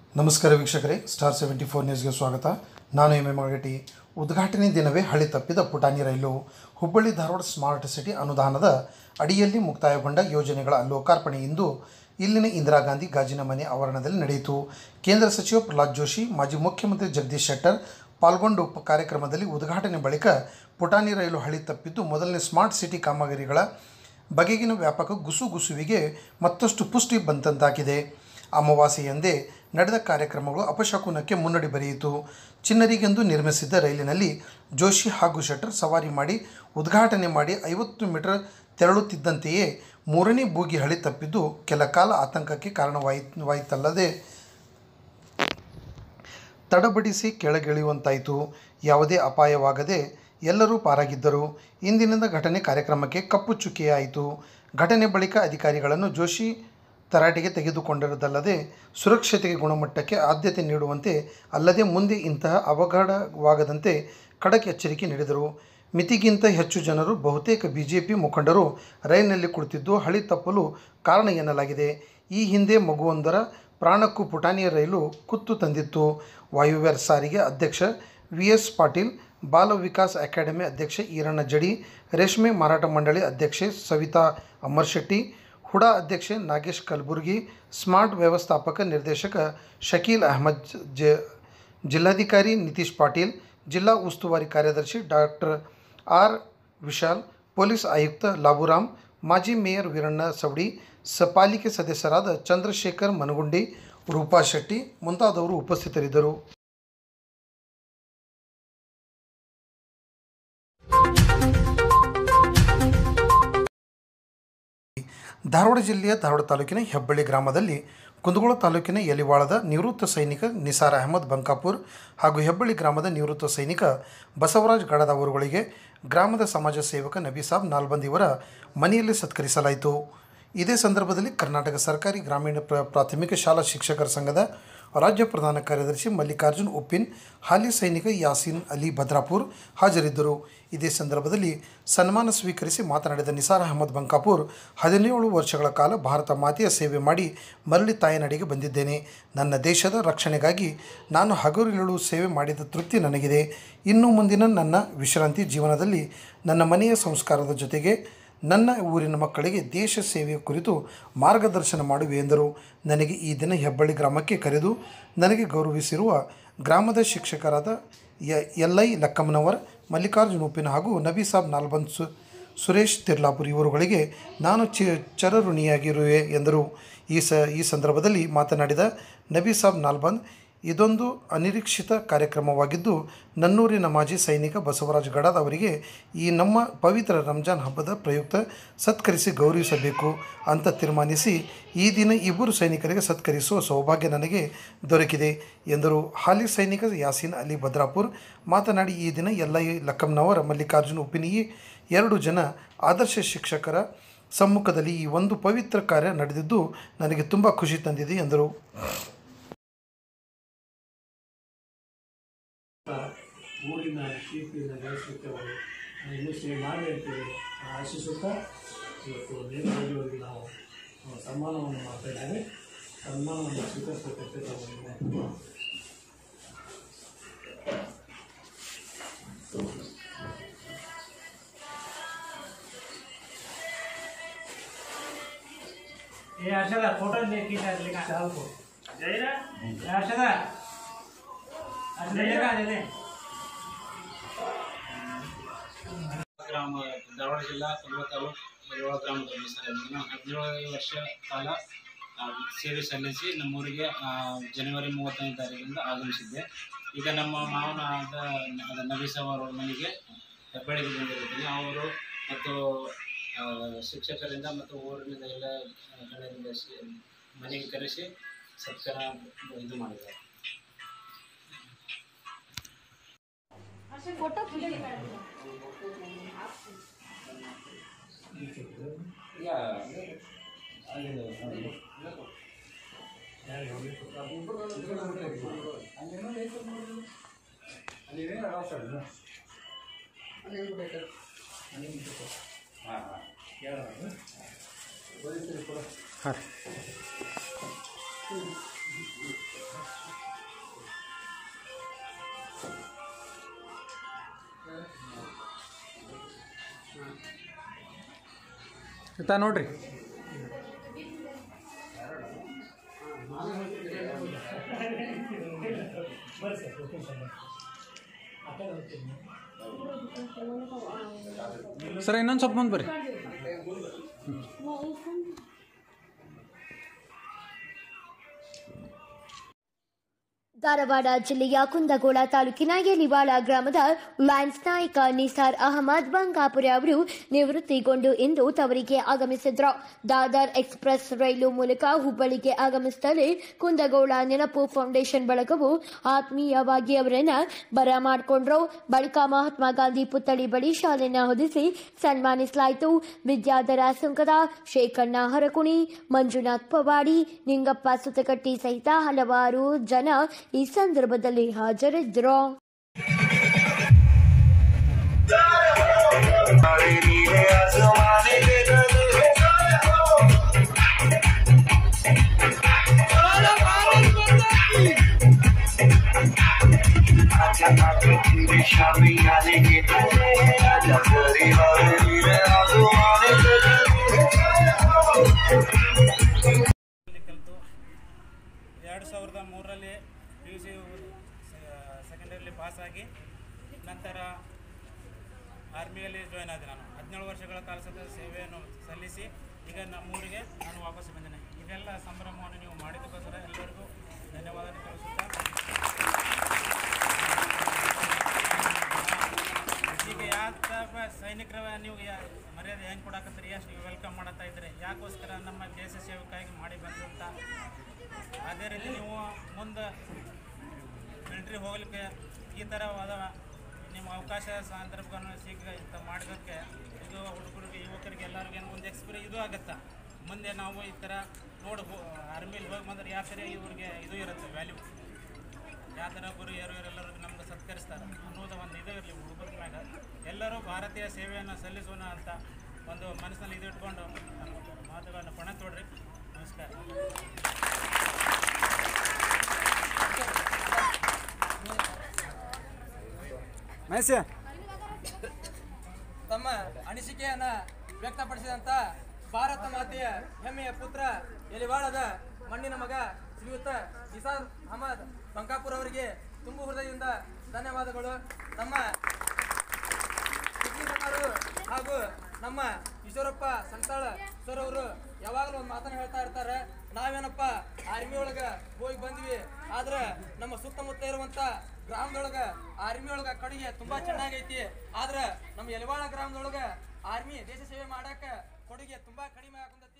ನಮಸ್ಕಾರ ವೀಕ್ಷಕರೇ star seventy four ನ್ಯೂಸ್ಗೆ ಸ್ವಾಗತ ನಾನು ಎಂ ಎ ಮಗಟಿ ಉದ್ಘಾಟನೆ ದಿನವೇ ಹಳಿ ತಪ್ಪಿದ ಪುಟಾಣಿ ರೈಲು ಹುಬ್ಬಳ್ಳಿ ಧಾರವಾಡ ಸ್ಮಾರ್ಟ್ ಸಿಟಿ ಅನುದಾನದ ಅಡಿಯಲ್ಲಿ ಮುಕ್ತಾಯಗೊಂಡ ಯೋಜನೆಗಳ ಲೋಕಾರ್ಪಣೆ ಇಂದು ಇಲ್ಲಿನ ಇಂದಿರಾ ಗಾಂಧಿ ಗಾಜಿನ ಮನೆ ಆವರಣದಲ್ಲಿ ನಡೆಯಿತು ಕೇಂದ್ರ ಸಚಿವ ಪ್ರಹ್ಲಾದ್ ಜೋಶಿ ಮಾಜಿ ಮುಖ್ಯಮಂತ್ರಿ ಜಗದೀಶ್ ಶೆಟ್ಟರ್ ಪಾಲ್ಗೊಂಡು ಪ- ಕಾರ್ಯಕ್ರಮದಲ್ಲಿ ಉದ್ಘಾಟನೆ ಬಳಿಕ ಪುಟಾಣಿ ರೈಲು ಹಳಿ ತಪ್ಪಿದ್ದು ಮೊದಲನೇ ಸ್ಮಾರ್ಟ್ ಸಿಟಿ ಕಾಮಗಾರಿಗಳ ಬಗೆಗಿನ ವ್ಯಾಪಕ ಗುಸುಗುಸುವಿಗೆ ಮತ್ತಷ್ಟು ಪುಷ್ಟಿ ಬಂದಂತಾಗಿದೆ ಅಮಾವಾಸ್ಯೆಯಂದೇ ನಡೆದ ಕಾರ್ಯಕ್ರಮಗಳು ಅಪಶಕುನಕ್ಕೆ ಮುನ್ನಡಿ ಬರೆಯಿತು ಚಿನ್ನರಿಗೆಂದು ನಿರ್ಮಿಸಿದ್ದ ರೈಲಿನಲ್ಲಿ ಜೋಶಿ ಹಾಗೂ ಶೆಟ್ಟರ್ ಸವಾರಿ ಮಾಡಿ ಉದ್ಘಾಟನೆ ಮಾಡಿ ಐವತ್ತು ಮೀಟರ್ ತೆರಳುತ್ತಿದ್ದಂತೆಯೇ ಮೂರನೇ ಬೂಗಿ ಹಳಿ ತಪ್ಪಿದ್ದು ಕೆಲ ಕಾಲ ಆತಂಕಕ್ಕೆ ಕಾರಣವಾಯಿತು ವಾಯಿತಲ್ಲದೆ ತಡಬಡಿಸಿ ಕೆಳಗಿಳಿಯುವಂತಾಯಿತು ಯಾವುದೇ ಅಪಾಯವಾಗದೆ ಎಲ್ಲರೂ ಪಾರಾಗಿದ್ದರು ಇಂದಿನಿಂದ ಘಟನೆ ಕಾರ್ಯಕ್ರಮಕ್ಕೆ ಕಪ್ಪು ಚುಕ್ಕೆಯಾಯಿತು ಘಟನೆ ಬಳಿಕ ಅಧಿಕಾರಿಗಳನ್ನು ಜೋಶಿ ತರಾಟೆಗೆ ತೆಗೆದುಕೊಂಡಿರುವುದಲ್ಲದೆ ಸುರಕ್ಷತೆಗೆ ಗುಣಮಟ್ಟಕ್ಕೆ ಆದ್ಯತೆ ನೀಡುವಂತೆ ಅಲ್ಲದೆ ಮುಂದೆ ಇಂತಹ ಅವಘಡವಾಗದಂತೆ ಖಡಕ್ ಎಚ್ಚರಿಕೆ ನೀಡಿದರು ಮಿತಿಗಿಂತ ಹೆಚ್ಚು ಜನರು ಬಹುತೇಕ ಬಿಜೆಪಿ ಮುಖಂಡರು ರೈಲಿನಲ್ಲಿ ಕುಳಿತಿದ್ದು ಹಳಿ ತಪ್ಪಲು ಕಾರಣ ಎನ್ನಲಾಗಿದೆ ಈ ಹಿಂದೆ ಮಗುವೊಂದರ ಪ್ರಾಣಕ್ಕೂ ಪುಟಾಣಿಯ ರೈಲು ಕುತ್ತು ತಂದಿತ್ತು ವಾಯುವ್ಯ ಸಾರಿಗೆ ಅಧ್ಯಕ್ಷ ವಿ ಎಸ್ ಪಾಟೀಲ್ ಬಾಲ ವಿಕಾಸ್ ಅಕಾಡೆಮಿ ಅಧ್ಯಕ್ಷೆ ಈರಣ್ಣ ಜಡಿ ರೇಷ್ಮೆ ಮಾರಾಟ ಮಂಡಳಿ ಅಧ್ಯಕ್ಷೆ ಸವಿತಾ ಅಮರ್ಶೆಟ್ಟಿ ಹುಡಾ ಅಧ್ಯಕ್ಷೆ ನಾಗೇಶ್ ಕಲಬುರ್ಗಿ ಸ್ಮಾರ್ಟ್ ವ್ಯವಸ್ಥಾಪಕ ನಿರ್ದೇಶಕ ಶಕೀಲ್ ಅಹಮದ್ ಜ ಜಿಲ್ಲಾಧಿಕಾರಿ ನಿತೀಶ್ ಪಾಟೀಲ್ ಜಿಲ್ಲಾ ಉಸ್ತುವಾರಿ ಕಾರ್ಯದರ್ಶಿ ಡಾಕ್ಟರ್ ಆರ್ ವಿಶಾಲ್ ಪೊಲೀಸ್ ಆಯುಕ್ತ ಲಾಬುರಾಮ್ ಮಾಜಿ ಮೇಯರ್ ವೀರಣ್ಣ ಸವಡಿ ಸ ಪಾಲಿಕೆ ಸದಸ್ಯರಾದ ಚಂದ್ರಶೇಖರ್ ಮನಗುಂಡಿ ರೂಪಾ ಶೆಟ್ಟಿ ಮುಂತಾದವರು ಉಪಸ್ಥಿತರಿದ್ದರು ಧಾರವಾಡ ಜಿಲ್ಲೆಯ ಧಾರವಾಡ ತಾಲೂಕಿನ ಹೆಬ್ಬಳ್ಳಿ ಗ್ರಾಮದಲ್ಲಿ ಕುಂದಗೋಳ ತಾಲೂಕಿನ ಯಲಿವಾಳದ ನಿವೃತ್ತ ಸೈನಿಕ ನಿಸಾರ್ ಅಹಮದ್ ಬಂಕಾಪುರ್ ಹಾಗೂ ಹೆಬ್ಬಳ್ಳಿ ಗ್ರಾಮದ ನಿವೃತ್ತ ಸೈನಿಕ ಬಸವರಾಜ್ ಗಡದ ಅವರುಗಳಿಗೆ ಗ್ರಾಮದ ಸಮಾಜ ಸೇವಕ ನಬಿ ಸಾಬ್ ನಾಲ್ಬಂದ್ ಇವರ ಮನೆಯಲ್ಲಿ ಸತ್ಕರಿಸಲಾಯಿತು ಇದೇ ಸಂದರ್ಭದಲ್ಲಿ ಕರ್ನಾಟಕ ಸರ್ಕಾರಿ ಗ್ರಾಮೀಣ ಪ್ರ ಪ್ರಾಥಮಿಕ ಶಾಲಾ ಶಿಕ್ಷಕರ ಸಂಘದ ರಾಜ್ಯ ಪ್ರಧಾನ ಕಾರ್ಯದರ್ಶಿ ಮಲ್ಲಿಕಾರ್ಜುನ್ ಉಪ್ಪಿನ್ ಹಾಲಿ ಸೈನಿಕ ಯಾಸೀನ್ ಅಲಿ ಭದ್ರಾಪುರ್ ಹಾಜರಿದ್ದರು ಇದೇ ಸಂದರ್ಭದಲ್ಲಿ ಸನ್ಮಾನ ಸ್ವೀಕರಿಸಿ ಮಾತನಾಡಿದ ನಿಸಾರ್ ಅಹಮದ್ ಬಂಕಾಪುರ್ ಹದಿನೇಳು ವರ್ಷಗಳ ಕಾಲ ಭಾರತ ಮಾತೆಯ ಸೇವೆ ಮಾಡಿ ಮರಳಿ ತಾಯನಡಿಗೆ ಬಂದಿದ್ದೇನೆ ನನ್ನ ದೇಶದ ರಕ್ಷಣೆಗಾಗಿ ನಾನು ಹಗಲಿರುಳು ಸೇವೆ ಮಾಡಿದ ತೃಪ್ತಿ ನನಗಿದೆ ಇನ್ನು ಮುಂದಿನ ನನ್ನ ವಿಶ್ರಾಂತಿ ಜೀವನದಲ್ಲಿ ನನ್ನ ಮನೆಯ ಸಂಸ್ಕಾರದ ಜೊತೆಗೆ ನನ್ನ ಊರಿನ ಮಕ್ಕಳಿಗೆ ದೇಶ ಸೇವೆಯ ಕುರಿತು ಮಾರ್ಗದರ್ಶನ ಮಾಡುವೆ ಎಂದರು ನನಗೆ ಈ ದಿನ ಹೆಬ್ಬಳ್ಳಿ ಗ್ರಾಮಕ್ಕೆ ಕರೆದು ನನಗೆ ಗೌರವಿಸಿರುವ ಗ್ರಾಮದ ಶಿಕ್ಷಕರಾದ ಯ ಎಲ್ ಐ ಲಕ್ಕಮ್ಮನವರ್ ಮಲ್ಲಿಕಾರ್ಜುನ್ ಉಪ್ಪಿನ ಹಾಗೂ ನಬಿ ಸಾಬ್ ನಾಲ್ಬಂದ್ ಸು ಸುರೇಶ್ ತಿರ್ಲಾಪುರ್ ಇವರುಗಳಿಗೆ ನಾನು ಚಿ ಚರಋಣಿಯಾಗಿರುವೆ ಎಂದರು ಈ ಸ ಈ ಸಂದರ್ಭದಲ್ಲಿ ಮಾತನಾಡಿದ ನಬಿ ಸಾಬ್ ನಾಲ್ಬಂದ್ ಇದೊಂದು ಅನಿರೀಕ್ಷಿತ ಕಾರ್ಯಕ್ರಮವಾಗಿದ್ದು ನನ್ನೂರಿನ ಮಾಜಿ ಸೈನಿಕ ಬಸವರಾಜ್ ಗಡದ್ ಅವರಿಗೆ ಈ ನಮ್ಮ ಪವಿತ್ರ ರಂಜಾನ್ ಹಬ್ಬದ ಪ್ರಯುಕ್ತ ಸತ್ಕರಿಸಿ ಗೌರವಿಸಬೇಕು ಅಂತ ತೀರ್ಮಾನಿಸಿ ಈ ದಿನ ಇಬ್ಬರು ಸೈನಿಕರಿಗೆ ಸತ್ಕರಿಸುವ ಸೌಭಾಗ್ಯ ನನಗೆ ದೊರಕಿದೆ ಎಂದರು ಹಾಲಿ ಸೈನಿಕ ಯಾಸೀನ್ ಅಲಿ ಭದ್ರಾಪುರ್ ಮಾತನಾಡಿ ಈ ದಿನ ಎಲ್ಲ ಲಕ್ಕಂನವರ ಮಲ್ಲಿಕಾರ್ಜುನ್ ಉಪ್ಪಿನಿಯಿ ಎರಡು ಜನ ಆದರ್ಶ ಶಿಕ್ಷಕರ ಸಮ್ಮುಖದಲ್ಲಿ ಈ ಒಂದು ಪವಿತ್ರ ಕಾರ್ಯ ನಡೆದಿದ್ದು ನನಗೆ ತುಂಬ ಖುಷಿ ತಂದಿದೆ ಎಂದರು ಊರಿನ ಕೀರ್ತಿಯನ್ನು ಗಳಿಸಲಿಕ್ಕೆ ಅವರು ಇನ್ನೂ ಸೇವೆ ಮಾಡಿ ಅಂತೇಳಿ ಆಶಿಸುತ್ತಾ ಇವತ್ತು ನೇತಾರರಿಗೆ ನಾವು ಆ, ಸನ್ಮಾನವನ್ನು ಮಾಡ್ತಾ ಇದ್ದೇವೆ ಸನ್ಮಾನವನ್ನು ಸ್ವೀಕರಿಸಬೇಕಂತ ನಾವು ವಿನಂತಿ. ये अर्षदा फोटो लेके चल का ಶಾಲ್ ಕೊಡು. जयरा अर्षदा अर्षदा लेका ले ले ಗ್ರಾಮ ಧಾರವಾಡ ಜಿಲ್ಲಾ ಕುಂದಗೋಳ ತಾಲೂಕು ಮರಿವಾಳ ಗ್ರಾಮದಲ್ಲಿ ಸರ್ ನಾನು ಹದಿನೇಳು ವರ್ಷ ಕಾಲ ಆ, ಸೇವೆ ಸಲ್ಲಿಸಿ ನಮ್ಮೂರಿಗೆ ಆ, ಜನವರಿ ಮೂವತ್ತನೇ ತಾರೀಕಿಂದ ಆಗಮಿಸಿದ್ದೆ ಈಗ ನಮ್ಮ ಮಾವನಾದ ಅದ ನಬೀಸ್ ಅವರ ಮನೆಗೆ ಹೆಬ್ಬಳ್ಳಿಗೆ ಬಂದಿರುತ್ತೀನಿ ಅವರು ಮತ್ತು ಆ, ಶಿಕ್ಷಕರಿಂದ ಮತ್ತು ಊರಿನಿಂದ ಎಲ್ಲ ಜನರಿಂದ ಸೇ- ಮನೆಗೆ ಕರೆಸಿ ಸತ್ಕಾರ ಇದು ಮಾಡಿದ್ದಾರೆ फोटो खींच ಹಾಂ ಇತ್ತ ನೋಡ್ರಿ ಸರ್ ಇನ್ನೊಂದು ಸ್ವಲ್ಪ ಮುಂದೆ ಬರ್ರಿ ಧಾರವಾಡ ಜಿಲ್ಲೆಯ ಕುಂದಗೋಳ ತಾಲೂಕಿನ ಯಲಿವಾಳ ಗ್ರಾಮದ ಲ್ಯಾನ್ಸ್ ನಾಯಕ ನಿಸಾರ್ ಅಹಮದ್ ಬಂಗಾಪುರ ಅವರು ನಿವೃತ್ತಿಗೊಂಡು ಇಂದು ತವರಿಗೆ ಆಗಮಿಸಿದ್ರು ದಾದರ್ ಎಕ್ಸ್ಪ್ರೆಸ್ ರೈಲು ಮೂಲಕ ಹುಬ್ಬಳ್ಳಿಗೆ ಆಗಮಿಸಿದಲ್ಲಿ ಕುಂದಗೋಳ ನೆನಪು ಫೌಂಡೇಶನ್ ಬಳಗವು ಆತ್ಮೀಯವಾಗಿ ಅವರನ್ನ ಬರಮಾಡಿಕೊಂಡ್ರು ಬಳಿಕ ಮಹಾತ್ಮ ಗಾಂಧಿ ಪುತ್ಥಳಿ ಬಳಿ ಶಾಲೆನ ಹೊದಿಸಿ ಸನ್ಮಾನಿಸಲಾಯಿತು ವಿದ್ಯಾಧರ ಸುಂಕದ ಶೇಖಣ್ಣ ಹರಕುಣಿ ಮಂಜುನಾಥ್ ಪವಾಡಿ ನಿಂಗಪ್ಪ ಸುತಕಟ್ಟಿ ಸಹಿತ ಹಲವಾರು ಜನ ಈ ಸಂದರ್ಭದಲ್ಲಿ ಹಾಜರಿದ್ದರು ಅಲ್ಲಿ ಕಲಿತು ಎರಡು ಸಾವಿರದ ಮೂರರಲ್ಲಿ ಪಿ ಯು ಸಿ ಸೆಕೆಂಡರಿಲಿ ಪಾಸಾಗಿ ನಂತರ ಆರ್ಮಿಯಲ್ಲಿ ಜಾಯ್ನ್ ಆದೆ ನಾನು ಹದಿನೇಳು ವರ್ಷಗಳ ಕಾಲ ಸತತ ಸೇವೆಯನ್ನು ಸಲ್ಲಿಸಿ ಈಗ ನಮ್ಮೂರಿಗೆ ನಾನು ವಾಪಸ್ ಬಂದೇನೆ ಇದೆಲ್ಲ ಸಂಭ್ರಮವನ್ನು ನೀವು ಮಾಡಿದ್ದಕ್ಕೋಸ್ಕರ ಎಲ್ಲರಿಗೂ ಧನ್ಯವಾದ ತಿಳಿಸುತ್ತಾ ಈಗ ಯಾಕಪ್ಪ ಸೈನಿಕರ ನೀವು ಯಾ- ಮರ್ಯಾದೆ ಹೆಂಗೆ ಕೊಡಕತ್ತೀರಿ ಎಷ್ಟು ವೆಲ್ಕಮ್ ಮಾಡತ್ತಾ ಇದ್ರಿ ಯಾಕೋಸ್ಕರ ನಮ್ಮ ದೇಶ ಸೇವಕ್ಕಾಗಿ ಮಾಡಿ ಬಂತು ಅಂತ ಅದೇ ರೀತಿ ನೀವು ಮುಂದೆ ಮಿಲಿಟ್ರಿ ಹೋಗ್ಲಿಕ್ಕೆ ಈ ಥರವಾದ ನಿಮ್ಮ ಅವಕಾಶ ಸಂದರ್ಭಗಳನ್ನು ಸಿಕ್ಕ ಇಂಥ ಮಾಡೋದಕ್ಕೆ ಇದು ಹುಡುಗರಿಗೆ ಯುವಕರಿಗೆ ಎಲ್ಲರಿಗೂ ಏನು ಒಂದು ಎಕ್ಸ್ಪೀರಿಯನ್ಸ್ ಇದು ಆಗುತ್ತೆ ಮುಂದೆ ನಾವು ಈ ಥರ ನೋಡಿ ಆರ್ಮಿಲಿ ಹೋಗಿ ಬಂದ್ರೆ ಯಾವ ಥರ ಇವ್ರಿಗೆ ಇದು ಇರುತ್ತೆ ವ್ಯಾಲ್ಯೂ ಯಾವ ಥರ ಗುರು ಯಾರು ಎಲ್ಲರಿಗೂ ನಮ್ಗೆ ಸತ್ಕರಿಸ್ತಾರೆ ಅನ್ನೋದು ಒಂದು ಇದು ಇರಲಿ ಹುಡುಗರ ಮ್ಯಾಗ ಎಲ್ಲರೂ ಭಾರತೀಯ ಸೇವೆಯನ್ನು ಸಲ್ಲಿಸೋಣ ಅಂತ ಒಂದು ಮನಸ್ಸಿನಲ್ಲಿ ಇದು ಇಟ್ಕೊಂಡು ನಮ್ಮ ಮಾತುಗಳನ್ನು ಪಣ ತೊಡ್ರಿ ನಮಸ್ಕಾರ ತಮ್ಮ ಅನಿಸಿಕೆಯನ್ನ ವ್ಯಕ್ತಪಡಿಸಿದಂತ ಭಾರತ ಮಾತೆಯ ಹೆಮ್ಮೆಯ ಪುತ್ರ ಎಲಿವಾಳದ ಮಣ್ಣಿನ ಮಗ ಶ್ರೀಯುತ ನಿಸಾರ್ ಅಹಮದ್ ಬಂಕಾಪುರ್ ಅವರಿಗೆ ತುಂಬು ಹೃದಯದಿಂದ ಧನ್ಯವಾದಗಳು ನಮ್ಮ ಶಿಕ್ಷಕರು ಹಾಗೂ ನಮ್ಮ ಈಶ್ವರಪ್ಪ ಸಂತಾಳ ಸರ್ ಅವರು ಯಾವಾಗಲೂ ಒಂದು ಮಾತನ್ನ ಹೇಳ್ತಾ ಇರ್ತಾರೆ ನಾವೇನಪ್ಪ ಆರ್ಮಿ ಒಳಗ ಹೋಗಿ ಬಂದ್ವಿ ಆದ್ರೆ ನಮ್ಮ ಸುತ್ತಮುತ್ತ ಇರುವಂತ ಗ್ರಾಮದೊಳಗ ಆರ್ಮಿ ಒಳಗ ಕಡೆಗೆ ತುಂಬಾ ಚೆನ್ನಾಗೈತಿ ಆದ್ರೆ ನಮ್ಮ ಯಲವಾಳ ಗ್ರಾಮದೊಳಗ ಆರ್ಮಿ ದೇಶ ಸೇವೆ ಮಾಡಾಕ ಕೊಡುಗೆ ತುಂಬಾ ಕಡಿಮೆ ಆಗುಂದತಿ